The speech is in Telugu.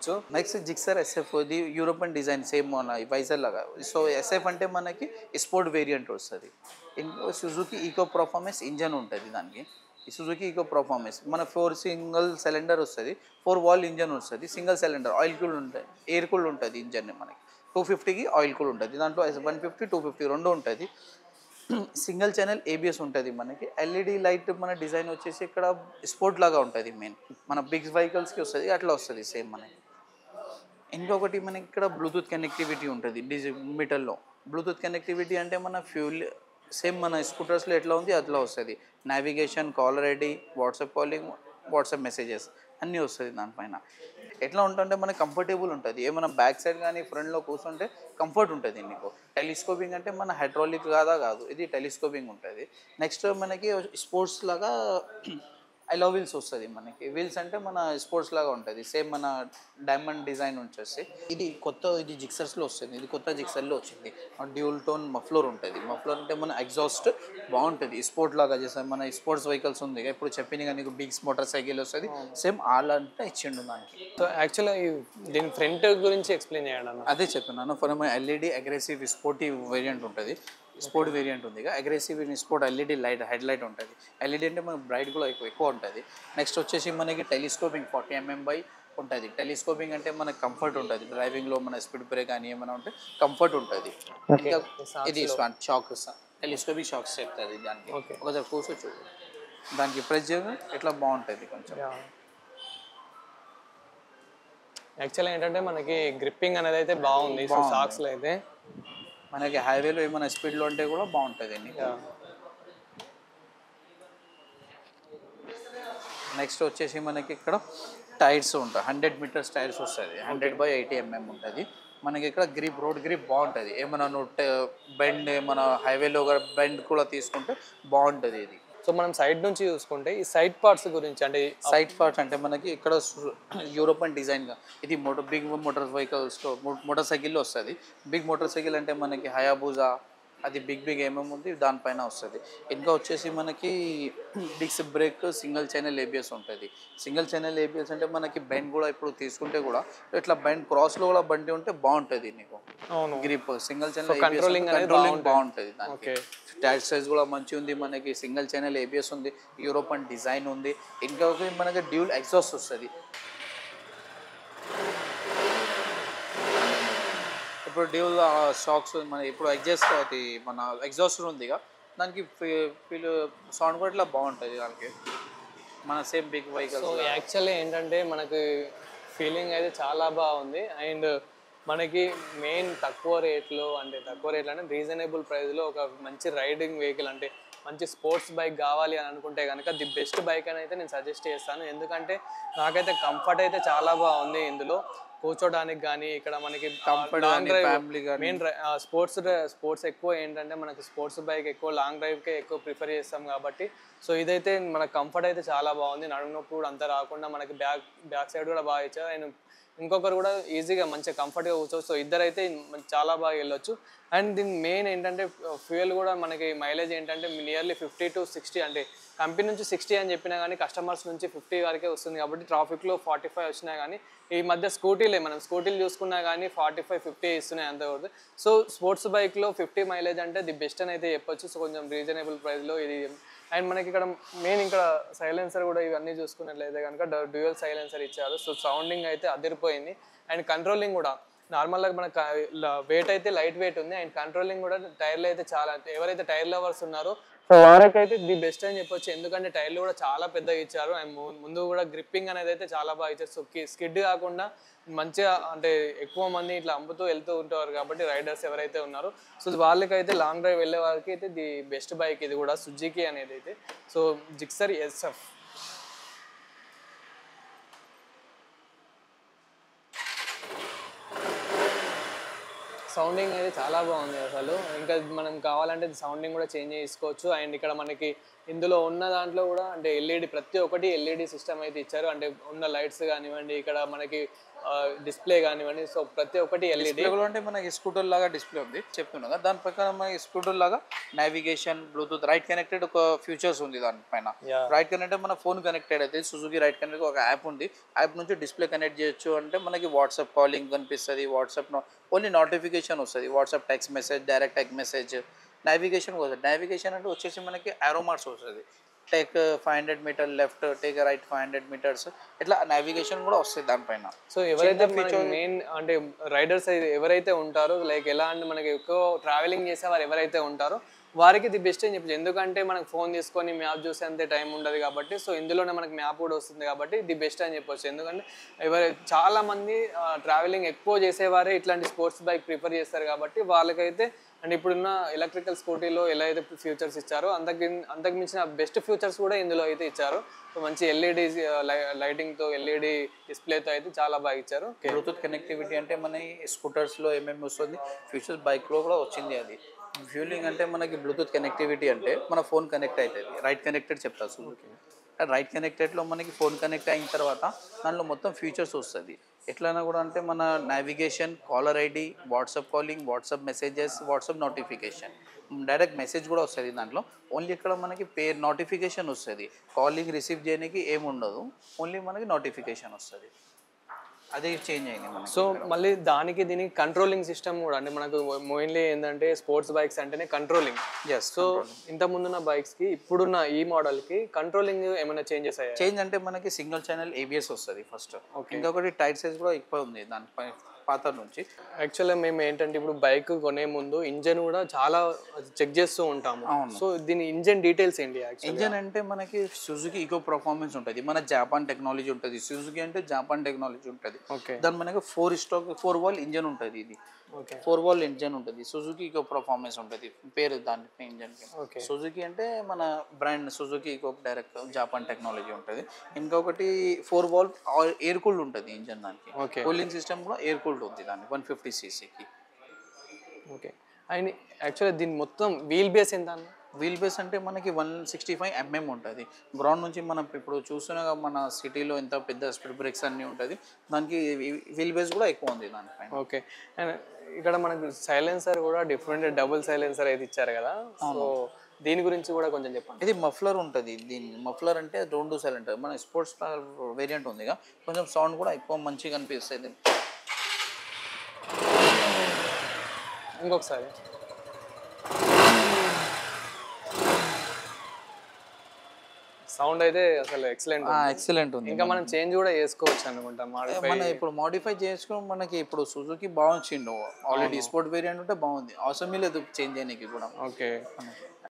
నెక్స్ట్ నెక్స్ట్ జిక్సర్ ఎస్ఎఫ్ ఇది యూరోపియన్ డిజైన్ సేమ్ మన వైజర్ లాగా సో ఎస్ఎఫ్ అంటే మనకి స్పోర్ట్ వేరియంట్ వస్తుంది ఇంకో సుజుకి ఈకో పర్ఫార్మెన్స్ ఇంజన్ ఉంటుంది దానికి ఈ సుజుకి ఈకో పర్ఫార్మెన్స్ మన ఫోర్ సింగిల్ సిలిండర్ వస్తుంది ఫోర్ వాల్ ఇంజన్ వస్తుంది సింగిల్ సిలిండర్ ఆయిల్ కూల్ ఉంటుంది ఎయిర్ కూల్ ఉంటుంది ఇంజన్ మనకి టూ ఫిఫ్టీకి ఆయిల్ కూల్ ఉంటుంది దాంట్లో వన్ ఫిఫ్టీ టూ ఫిఫ్టీ రెండు ఉంటుంది సింగిల్ ఛానల్ ఏబిఎస్ ఉంటుంది మనకి ఎల్ఈడి లైట్ మన డిజైన్ వచ్చేసి ఇక్కడ స్పోర్ట్ లాగా ఉంటుంది మెయిన్ మన బిగ్ వెహికల్స్కి వస్తుంది అట్లా వస్తుంది సేమ్ మనకి ఇంకొకటి మనకి ఇక్కడ బ్లూటూత్ కనెక్టివిటీ ఉంటుంది డిజి మీటర్లో బ్లూటూత్ కనెక్టివిటీ అంటే మన ఫ్యూల్ సేమ్ మన స్కూటర్స్లో ఎట్లా ఉంది అట్లా వస్తుంది navigation caller ID WhatsApp calling WhatsApp messages అన్నీ వస్తుంది దానిపైన ఎట్లా ఉంటుంటే మనకి కంఫర్టబుల్ ఉంటుంది ఏమైనా బ్యాక్ సైడ్ కానీ ఫ్రంట్లో కూర్చుంటే కంఫర్ట్ ఉంటుంది నీకు టెలిస్కోపింగ్ అంటే మన హైడ్రాలిక్ కాదా కాదు ఇది టెలిస్కోపింగ్ ఉంటుంది నెక్స్ట్ మనకి స్పోర్ట్స్ లాగా ఐలో వీల్స్ వస్తుంది మనకి వీల్స్ అంటే మన స్పోర్ట్స్ లాగా ఉంటుంది సేమ్ మన డైమండ్ డిజైన్ వచ్చేసి ఇది కొత్త ఇది జిక్సర్స్లో వస్తుంది ఇది కొత్త జిక్సర్లో వచ్చింది డ్యూల్ టోన్ మఫ్లోర్ ఉంటుంది మఫ్లోర్ అంటే మన ఎగ్జాస్ట్ బాగుంటుంది స్పోర్ట్ లాగా చేస్తాం మన స్పోర్ట్స్ వెహికల్స్ ఉంది ఇప్పుడు చెప్పింది కానీ నీకు బిగ్స్ మోటార్ సైకిల్ వస్తుంది సేమ్ ఆల్ అంటే ఇచ్చిండు దానికి సో యాక్చువల్గా దీని ఫ్రంట్ గురించి ఎక్స్ప్లెయిన్ చేయండి అన్న అదే చెప్పినాను for LED aggressive sportive variant ఉంటుంది స్పోర్ట్ వేరియంట్ ఉంది aggressive sport LED light headlight ఉంటుంది ఎల్ఈడి అంటే మనకు బ్రైట్ కూడా ఎక్కువ ఎక్కువ ఉంటుంది నెక్స్ట్ వచ్చేసి మనకి టెలిస్కోపింగ్ ఫార్టీ ఎంఎం బై ఉంటుంది టెలిస్కోపింగ్ అంటే మనకి కంఫర్ట్ ఉంటుంది డ్రైవింగ్లో మన స్పీడ్ బ్రేక్ కానీ ఏమైనా ఉంటే కంఫర్ట్ ఉంటుంది ఇంకా ఇది షాక్ టెలిస్కోపింగ్ షాక్స్ చెప్తుంది దానికి Okay. ఒకసారి కూర్చో చూడు దానికి ప్రెస్ ఎట్లా బాగుంటుంది కొంచెం యాక్చువల్గా ఏంటంటే మనకి గ్రిప్పింగ్ అనేది అయితే బాగుంది సో సాక్స్లో అయితే మనకి హైవేలో ఏమైనా స్పీడ్లో ఉంటే కూడా బాగుంటుంది నీకు నెక్స్ట్ వచ్చేసి మనకి ఇక్కడ టైర్స్ ఉంటాయి హండ్రెడ్ మీటర్స్ టైర్స్ వస్తుంది హండ్రెడ్ బై ఎయిటీ ఎంఎం ఉంటుంది మనకి ఇక్కడ గ్రిప్ రోడ్ గ్రిప్ బాగుంటుంది ఏమైనా నువ్వు బెండ్ ఏమైనా హైవేలో బెండ్ కూడా తీసుకుంటే బాగుంటుంది ఇది సో మనం సైడ్ నుంచి చూసుకుంటే ఈ సైడ్ పార్ట్స్ గురించి అంటే సైడ్ పార్ట్స్ అంటే మనకి ఇక్కడ యూరోపియన్ డిజైన్గా ఇది మోటార్ బిగ్ మోటార్ వెహికల్స్ మోటార్ సైకిల్లో వస్తుంది బిగ్ మోటార్ సైకిల్ అంటే మనకి హయాబూజా అది బిగ్ బిగ్ ఏమేమి ఉంది దానిపైన వస్తుంది ఇంకా వచ్చేసి మనకి డిక్స్ బ్రేక్ సింగిల్ ఛానల్ ఏబిఎస్ ఉంటుంది సింగిల్ ఛానల్ ఏబిఎస్ అంటే మనకి బెండ్ కూడా ఇప్పుడు తీసుకుంటే కూడా ఇట్లా బెండ్ క్రాస్లో కూడా బండి ఉంటే బాగుంటుంది నీకు అవును గ్రిప్ సింగిల్ ఛానల్ controlling అనేది కంట్రోలింగ్ బాగుంటుంది దానికి ఓకే టైర్ సైజ్ కూడా మంచి ఉంది మనకి సింగిల్ ఛానల్ ఏబిఎస్ ఉంది యూరోపన్ డిజైన్ ఉంది ఇంకా ఒకటి మనకి డ్యూల్ ఎగ్జాస్ట్ వస్తుంది ఇప్పుడు డ్యూల్ షాక్స్ మన ఇప్పుడు ఎగ్జాస్ట్ అది మన ఎగ్జాస్ట్ ఉందిగా దానికి ఫీల్ సౌండ్ కూడా ఇట్లా బాగుంటుంది దానికి మన same big so vehicles actually ఏంటంటే మనకి ఫీలింగ్ అయితే చాలా బాగుంది అండ్ మనకి మెయిన్ తక్కువ రేట్లో అంటే తక్కువ రేట్లో అంటే రీజనబుల్ ప్రైస్లో ఒక మంచి రైడింగ్ వెహికల్ అంటే మంచి స్పోర్ట్స్ బైక్ కావాలి అని అనుకుంటే కనుక ది బెస్ట్ బైక్ అని అయితే నేను సజెస్ట్ చేస్తాను ఎందుకంటే నాకైతే కంఫర్ట్ అయితే చాలా బాగుంది ఇందులో కూర్చోడానికి కానీ ఇక్కడ మనకి Comfort లాంగ్ కానీ, డ్రైవ్ family కానీ. మెయిన్ స్పోర్ట్స్ స్పోర్ట్స్ ఎక్కువ ఏంటంటే మనకి స్పోర్ట్స్ బైక్ ఎక్కువ లాంగ్ డ్రైవ్కే ఎక్కువ ప్రిఫర్ చేస్తాం కాబట్టి సో ఇదైతే మన కంఫర్ట్ అయితే చాలా బాగుంది నడుము నొప్పి కూడా అంతా రాకుండా మనకి బ్యాక్ బ్యాక్ సైడ్ కూడా బాగా ఇచ్చారు అండ్ ఇంకొకరు కూడా ఈజీగా మంచిగా కంఫర్ట్గా కూర్చోవచ్చు సో ఇద్దరైతే మన- చాలా బాగా వెళ్ళొచ్చు అండ్ దీని మెయిన్ ఏంటంటే ఫ్యూయల్ కూడా మనకి మైలేజ్ ఏంటంటే నియర్లీ ఫిఫ్టీ టు సిక్స్టీ అంటే కంపెనీ నుంచి సిక్స్టీ అని చెప్పినా కానీ కస్టమర్స్ నుంచి ఫిఫ్టీ వరకే వస్తుంది కాబట్టి ట్రాఫిక్లో ఫార్టీ ఫైవ్ వచ్చినా కానీ ఈ మధ్య స్కూటీలే మనం స్కూటీలు చూసుకున్నా కానీ ఫార్టీ ఫైవ్ ఫిఫ్టీ ఇస్తున్నాయి అంత కూడా సో స్పోర్ట్స్ బైక్లో ఫిఫ్టీ మైలేజ్ అంటే ది బెస్ట్ అని అయితే చెప్పొచ్చు సో కొంచెం రీజనబుల్ ప్రైస్లో ఇది అండ్ మనకి ఇక్కడ మెయిన్ ఇక్కడ సైలెన్సర్ కూడా ఇవన్నీ చూసుకున్నట్లయితే కనుక డ్యూయల్ సైలెన్సర్ ఇచ్చారు సో సౌండింగ్ అయితే అదిరిపోయింది అండ్ కంట్రోలింగ్ కూడా నార్మల్గా మన వెయిట్ అయితే లైట్ వెయిట్ ఉంది అండ్ కంట్రోలింగ్ కూడా టైర్లు అయితే చాలా ఎవరైతే టైర్ లవర్స్ ఉన్నారో సో వారికైతే ది బెస్ట్ అని చెప్పొచ్చు ఎందుకంటే టైర్లు కూడా చాలా పెద్దగా ఇచ్చారు అండ్ ము- ముందు కూడా గ్రిప్పింగ్ అనేది అయితే చాలా బాగా ఇచ్చారు సో స్కిడ్ కాకుండా మంచిగా అంటే ఎక్కువ మంది ఇట్లా అమ్ముతూ వెళ్తూ ఉంటారు కాబట్టి రైడర్స్ ఎవరైతే ఉన్నారో సో వాళ్ళకైతే లాంగ్ డ్రైవ్ వెళ్ళే వారికి అయితే ది బెస్ట్ బైక్ ఇది కూడా సుజుకి అనేది అయితే సో జిక్సర్ ఎస్ఎఫ్ సౌండింగ్ అయితే చాలా బాగుంది అసలు ఇంకా మనం కావాలంటే సౌండింగ్ కూడా చేంజ్ చేసుకోవచ్చు అండ్ ఇక్కడ మనకి ఇందులో ఉన్న దాంట్లో కూడా అంటే ఎల్ఈడి ప్రతి ఒక్కటి ఎల్ఈడి సిస్టమ్ అయితే ఇచ్చారు అంటే ఉన్న లైట్స్ కానివ్వండి ఇక్కడ మనకి డిస్ప్లే కానివ్వండి సో ప్రతి ఒక్కటి ఎల్ఈడి డిస్ప్లే అంటే మనకి స్కూటర్ లాగా డిస్ప్లే ఉంది చెప్తున్నా కదా దాని ప్రకారం మనకి స్కూటర్ లాగా నావిగేషన్ బ్లూటూత్ రైట్ కనెక్టెడ్ ఒక ఫ్యూచర్స్ ఉంది దానిపైన Yeah. రైట్ కనెక్టెడ్ మన ఫోన్ కనెక్టెడ్ అయితే సుజుకి రైట్ కనెక్ట్ ఒక యాప్ ఉంది యాప్ నుంచి డిస్ప్లే కనెక్ట్ చేయొచ్చు అంటే మనకి వాట్సాప్ కాలింగ్ కనిపిస్తుంది వాట్సాప్ ఓన్లీ నోటిఫికేషన్ వస్తుంది WhatsApp text message direct text message navigation వస్తుంది నావిగేషన్ అంటే వచ్చేసి మనకి ఆరోమార్స్ వస్తుంది take five hundred metre left take right five hundred metres ఇట్లా నావిగేషన్ కూడా వస్తుంది దానిపైన సో ఎవరైతే మెయిన్ అంటే రైడర్స్ ఎవరైతే ఉంటారో లైక్ ఎలా అంటే మనకి ఎక్కువ ట్రావెలింగ్ చేసే వారు ఎవరైతే ఉంటారో వారికి ఇది బెస్ట్ అని చెప్పచ్చు ఎందుకంటే మనకు ఫోన్ తీసుకొని మ్యాప్ చూసే అంతే టైం ఉండదు కాబట్టి సో ఇందులోనే మనకి మ్యాప్ కూడా వస్తుంది కాబట్టి ఇది బెస్ట్ అని చెప్పొచ్చు ఎందుకంటే ఎవరు చాలా మంది ట్రావెలింగ్ ఎక్కువ చేసేవారే ఇట్లాంటి స్పోర్ట్స్ బైక్ ప్రిఫర్ చేస్తారు కాబట్టి వాళ్ళకైతే అండ్ ఇప్పుడున్న ఎలక్ట్రికల్ స్కూటీలో ఎలా అయితే ఫ్యూచర్స్ ఇచ్చారో అంతకు అంతకు మించిన బెస్ట్ ఫ్యూచర్స్ కూడా ఇందులో అయితే ఇచ్చారు సో మంచి ఎల్ఈడి లైటింగ్తో ఎల్ఈడి డిస్ప్లేతో అయితే చాలా బాగా ఇచ్చారు బ్లూటూత్ కనెక్టివిటీ అంటే మన స్కూటర్స్లో ఏమేమి వస్తుంది ఫ్యూచర్స్ బైక్లో కూడా వచ్చింది అది ఫ్యూలింగ్ అంటే మనకి బ్లూటూత్ కనెక్టివిటీ అంటే మన ఫోన్ కనెక్ట్ అవుతుంది రైట్ కనెక్టెడ్ చెప్తా సుజుకి రైట్ కనెక్టెడ్లో మనకి ఫోన్ కనెక్ట్ అయిన తర్వాత దాంట్లో మొత్తం ఫీచర్స్ వస్తుంది ఎట్లైనా కూడా అంటే మన navigation caller ID WhatsApp calling WhatsApp messages WhatsApp notification direct message కూడా వస్తుంది దాంట్లో ఓన్లీ ఇక్కడ మనకి పే నోటిఫికేషన్ వస్తుంది కాలింగ్ రిసీవ్ చేయడానికి ఏమి ఉండదు ఓన్లీ మనకి నోటిఫికేషన్ వస్తుంది అదే చేంజ్ అయింది మనకి సో మళ్ళీ దానికి దీనికి కంట్రోలింగ్ సిస్టమ్ కూడా అంటే మనకు మెయిన్లీ ఏంటంటే స్పోర్ట్స్ బైక్స్ అంటేనే కంట్రోలింగ్ ఎస్ సో ఇంత ముందున్న బైక్స్ కి ఇప్పుడున్న ఈ మోడల్ కి కంట్రోలింగ్ ఏమైనా చేంజెస్ అయ్యాయి చేంజ్ అంటే మనకి సింగిల్ ఛానల్ ఏబిఎస్ వస్తుంది ఫస్ట్ ఇంకొకటి టైర్ సైజ్ కూడా ఎక్కువ ఉంది దానిపై పాత నుంచి యాక్చువల్గా మేము ఏంటంటే ఇప్పుడు బైక్ కొనే ముందు ఇంజన్ కూడా చాలా చెక్ చేస్తూ ఉంటాము సో దీని ఇంజన్ డీటెయిల్స్ ఏంటి యాక్చువల్ ఇంజన్ అంటే మనకి సుజుకి ఈకో పర్ఫార్మెన్స్ ఉంటుంది మన జాపాన్ టెక్నాలజీ ఉంటుంది సుజుకి అంటే జాపాన్ టెక్నాలజీ ఉంటుంది ఓకే దాని మనకి four stroke four valve engine ఉంటుంది ఇది ఓకే ఫోర్ వాల్ ఇంజన్ ఉంటుంది సుజుకి ఈకో పర్ఫార్మెన్స్ ఉంటుంది పేరు దాని ఇంజన్ ఓకే సుజుకి అంటే మన brand Suzuki eco direct Japan technology ఉంటుంది ఇంకొకటి ఫోర్ వాల్ ఎయిర్ కూల్డ్ ఉంటుంది ఇంజన్ దానికి ఓకే కూలింగ్ సిస్టమ్ కూడా ఎయిర్ కూల్డ్ ఉంది దానికి వన్ ఫిఫ్టీ సీసీకి ఓకే అండ్ యాక్చువల్గా దీని మొత్తం వీల్ బేస్ ఎంత అన్న వీల్ బేస్ అంటే మనకి వన్ సిక్స్టీ ఫైవ్ ఎంఎం ఉంటుంది గ్రౌండ్ నుంచి మనం ఇప్పుడు చూస్తున్నా మన సిటీలో ఎంత పెద్ద స్పీడ్ బ్రేక్స్ అన్నీ ఉంటుంది దానికి వీల్ బేస్ కూడా ఎక్కువ ఉంది దానిపైన ఓకే అండ్ ఇక్కడ మనకు సైలెన్సర్ కూడా డిఫరెంట్ డబుల్ సైలెన్సర్ అయితే ఇచ్చారు కదా సో దీని గురించి కూడా కొంచెం చెప్పండి ఇది మఫ్లర్ ఉంటుంది దీని మఫ్లర్ అంటే రెండు సైలెంట్ మన స్పోర్ట్స్ వేరియంట్ ఉంది కొంచెం సౌండ్ కూడా ఎక్కువ మంచిగా అనిపిస్తుంది ఇంకొకసారి సౌండ్ అయితే అసలు ఎక్సలెంట్ ఎక్సలెంట్ ఉంది ఇంకా మనం చేంజ్ కూడా చేసుకోవచ్చు అనుకుంటా మాడిఫై మన ఇప్పుడు మాడిఫై చేసుకుని మనకి ఇప్పుడు సుజుకి బాగుంచిండు ఆల్రెడీ స్పోర్ట్ వేరియంట్ ఉంటే బాగుంది అవసరం లేదు చేంజ్ చేయడానికి కూడా ఓకే